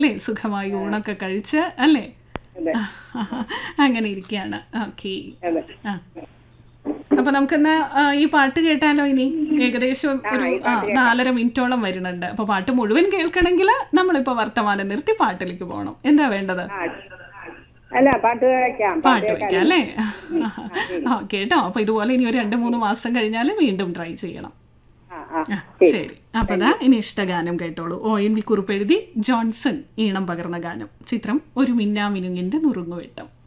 അല്ലേ സുഖമായി ഊണൊക്കെ കഴിച്ച് അല്ലേ അതെ അങ്ങനെ ഇരിക്കുകയാണ് ഓക്കെ അതെ ആ അപ്പൊ നമുക്കെന്നാ ആ, ഈ പാട്ട് കേട്ടാലോ ഇനി ഏകദേശം ഒരു ആ, നാലര മിനിറ്റോളം വരുന്നുണ്ട് അപ്പൊ പാട്ട് മുഴുവൻ കേൾക്കണമെങ്കിൽ നമ്മളിപ്പോ വർത്തമാനം നിർത്തി പാട്ടിലേക്ക് പോകണം എന്താ വേണ്ടത് ആ അല്ല പാട്ട് കേൾക്കാം പാട്ട് വയ്ക്കാം അല്ലേ ആ കേട്ടോ അപ്പൊ ഇതുപോലെ ഇനി ഒരു രണ്ട് മൂന്ന് മാസം കഴിഞ്ഞാൽ വീണ്ടും ട്രൈ ചെയ്യണം ആ ആ ആ, ശരി അപ്പൊ ദാ ഇനി ഇഷ്ടഗാനം കേട്ടോളൂ ഒ എൻ വി കുറിപ്പ് എഴുതി ജോൺസൺ ഈണം പകർന്ന ഗാനം ചിത്രം ഒരു മിന്നാമിനുങ്ങിന്റെ നുറുങ്ങുവെട്ടം